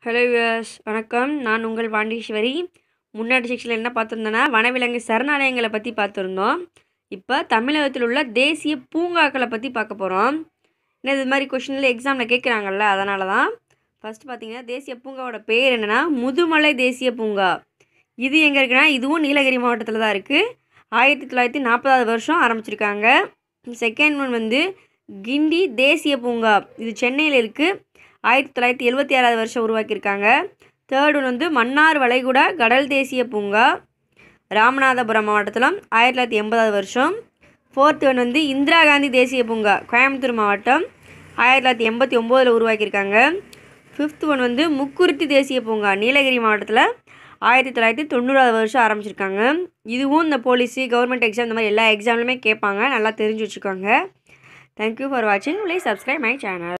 hello US வணக்கம் நான் உங்கள் பாண்டீஸ்வரி முன்னாடி செக்ஷனில் என்ன பார்த்துருந்தோன்னா வனவிலங்கு சரணாலயங்களை பற்றி பார்த்துருந்தோம் இப்போ தமிழகத்தில் உள்ள தேசிய பூங்காக்களை பற்றி பார்க்க போகிறோம் என்ன இது மாதிரி கொஷினில் எக்ஸாமில் கேட்குறாங்கல்ல அதனால தான் ஃபஸ்ட்டு பார்த்தீங்கன்னா தேசிய பூங்காவோட பேர் என்னென்னா முதுமலை தேசிய பூங்கா இது எங்கே இருக்குன்னா இதுவும் நீலகிரி மாவட்டத்தில் தான் இருக்குது ஆயிரத்தி தொள்ளாயிரத்தி நாற்பதாவது வருஷம் ஆரம்பிச்சிருக்காங்க செகண்ட் ஒன் வந்து கிண்டி தேசிய பூங்கா இது சென்னையில் இருக்குது ஆயிரத்தி தொள்ளாயிரத்தி எழுபத்தி ஆறாவது வருஷம் உருவாக்கியிருக்காங்க தேர்ட் ஒன் வந்து மன்னார் வளைகுடா கடல் தேசிய பூங்கா ராமநாதபுரம் மாவட்டத்தில் ஆயிரத்தி தொள்ளாயிரத்தி எண்பதாவது வருஷம் ஃபோர்த் ஒன் வந்து இந்திரா காந்தி தேசிய பூங்கா கோயம்புத்தூர் மாவட்டம் ஆயிரத்தி தொள்ளாயிரத்தி எண்பத்தி ஒம்போதில் உருவாக்கியிருக்காங்க ஃபிஃப்த் ஒன் வந்து முக்குருத்தி தேசிய பூங்கா நீலகிரி மாவட்டத்தில் ஆயிரத்தி தொள்ளாயிரத்தி தொண்ணூறாவது வருஷம் ஆரம்பிச்சிருக்காங்க இதுவும் இந்த போலீஸு கவர்மெண்ட் எக்ஸாம் இந்த மாதிரி எல்லா எக்ஸாம்லையுமே கேட்பாங்க நல்லா தெரிஞ்சு வச்சுக்கோங்க தேங்க்யூ ஃபார் வாட்சிங் ப்ளீஸ் சப்ஸ்கிரைப் மை சேனல்